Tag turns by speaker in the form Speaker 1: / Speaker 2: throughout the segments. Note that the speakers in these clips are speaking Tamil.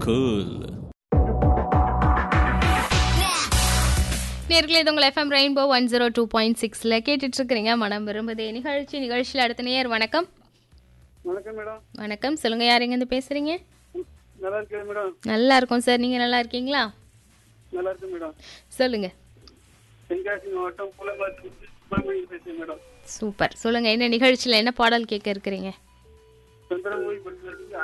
Speaker 1: cool.
Speaker 2: நேர்களே இது உங்கள் FM rainbow one zero two point சிக்ஸில் கேட்டுட்டு இருக்கிறீங்க மனம் விரும்புதே நிகழ்ச்சி நிகழ்ச்சியில் அடுத்த நேயர் வணக்கம்
Speaker 3: வணக்கம் மேடம்
Speaker 2: வணக்கம் சொல்லுங்கள் யார் எங்கேருந்து பேசுகிறீங்க
Speaker 3: நல்லா இருக்கேன் மேடம்
Speaker 2: நல்லா இருக்கோம் சார் நீங்கள் நல்லா இருக்கீங்களா
Speaker 3: நல்லா இருக்கேன் மேடம்
Speaker 2: சொல்லுங்கள்
Speaker 3: தென்காசி மாவட்டம் புலம்பாத்தி சுப்பிரமணியன் பேசுறேன் மேடம்
Speaker 2: சூப்பர் சொல்லுங்கள் என்ன நிகழ்ச்சியில் என்ன பாடல் கேட்க இருக்கிறீங்க
Speaker 3: சந்திரமொழி படிக்கிறதுக்கு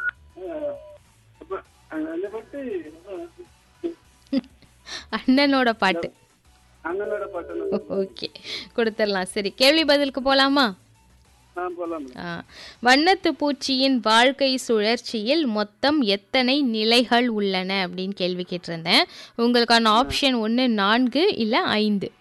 Speaker 3: அந்த பாட்டு
Speaker 2: அண்ணனோட பாட்டு
Speaker 3: அண்ணனோட பாட்டு
Speaker 2: ஓகே கொடுத்துடலாம் சரி கேள்வி பதிலுக்கு போகலாமா
Speaker 3: ஆ போலாம்
Speaker 2: ஆ. வண்ணத்து பூச்சியின் வாழ்க்கை சுழற்சியில் மொத்தம் எத்தனை நிலைகள் உள்ளன அப்படின்னு கேள்வி கேட்டிருந்தேன் உங்களுக்கான ஆப்ஷன் ஒன்று நான்கு இல்லை ஐந்து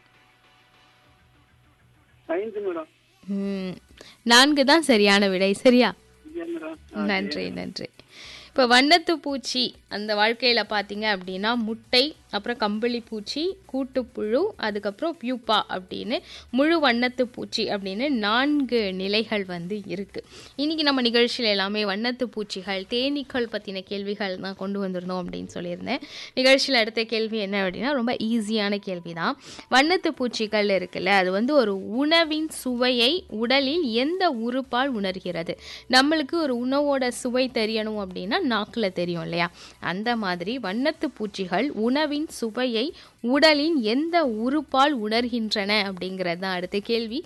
Speaker 3: ஐந்து மேடம்
Speaker 2: ம், நான்கு தான் சரியான விடை சரியா
Speaker 3: இல்லையா மேடம்
Speaker 2: நன்றி நன்றி இப்போ வண்ணத்து பூச்சி அந்த வாழ்க்கையில் பார்த்தீங்க அப்படின்னா முட்டை அப்புறம் கம்பளி பூச்சி கூட்டுப்புழு அதுக்கப்புறம் பியூப்பா அப்படின்னு முழு வண்ணத்து பூச்சி அப்படின்னு நான்கு நிலைகள் வந்து இருக்குது இன்றைக்கி நம்ம நிகழ்ச்சியில் எல்லாமே வண்ணத்து பூச்சிகள் தேனீக்கள் பற்றின கேள்விகள் தான் கொண்டு வந்திருந்தோம் அப்படின்னு சொல்லியிருந்தேன் நிகழ்ச்சியில் அடுத்த கேள்வி என்ன அப்படின்னா ரொம்ப ஈஸியான கேள்வி தான் வண்ணத்து பூச்சிகள் இருக்குல்ல அது வந்து ஒரு உணவின் சுவையை உடலில் எந்த உறுப்பால் உணர்கிறது நம்மளுக்கு ஒரு உணவோட சுவை தெரியணும் அப்படின்னா நாக்கில் தெரியும் இல்லையா அந்த மாதிரி வண்ணத்து பூச்சிகள் உணவின் சுவையை உடலின் எந்த உறுப்பால் உணர்கின்றன அப்படிங்கிறது தான் அடுத்த கேள்வி